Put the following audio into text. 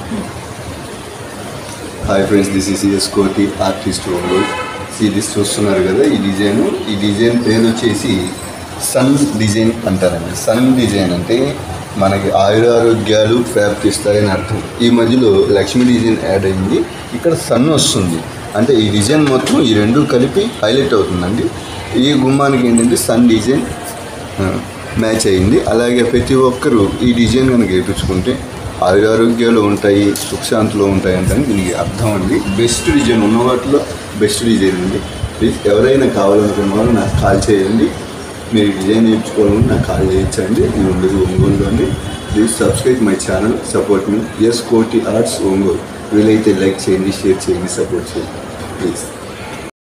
hi friends this is S Koti artist Ongole ఇది చూస్తున్నారు కదా ఈ డిజైన్ ఈ డిజైన్ పేరు వచ్చేసి సన్ డిజైన్ అంటారండి సన్ డిజైన్ అంటే మనకి ఆయురారోగ్యాలు ప్రాప్తిస్తాయని అర్థం ఈ మధ్యలో లక్ష్మీ డిజైన్ యాడ్ అయింది ఇక్కడ సన్ వస్తుంది అంటే ఈ డిజైన్ మొత్తం ఈ రెండు కలిపి హైలైట్ అవుతుందండి ఈ గుమ్మానికి ఏంటంటే సన్ డిజైన్ మ్యాచ్ అయింది అలాగే ప్రతి ఒక్కరూ ఈ డిజైన్ కనుక వేయించుకుంటే ఆయురారోగ్యాలు ఉంటాయి సుఖశాంతులు ఉంటాయి అంటే దీనికి అర్థం అండి బెస్ట్ డిజైన్ ఉన్న వాటిలో బెస్ట్ డిజైన్ అండి ప్లీజ్ ఎవరైనా కావాలనుకున్న వాళ్ళు నాకు కాల్ చేయండి మీరు డిజైన్ నేర్చుకోవాలని నాకు కాల్ చేయొచ్చండి నేను ఉండేది ఒంగోలులోని please subscribe my channel support మీ ఎస్ కోటి ఆర్ట్స్ ఒంగోలు వీలైతే లైక్ చేయండి షేర్ చేయండి సపోర్ట్ చేయండి ప్లీజ్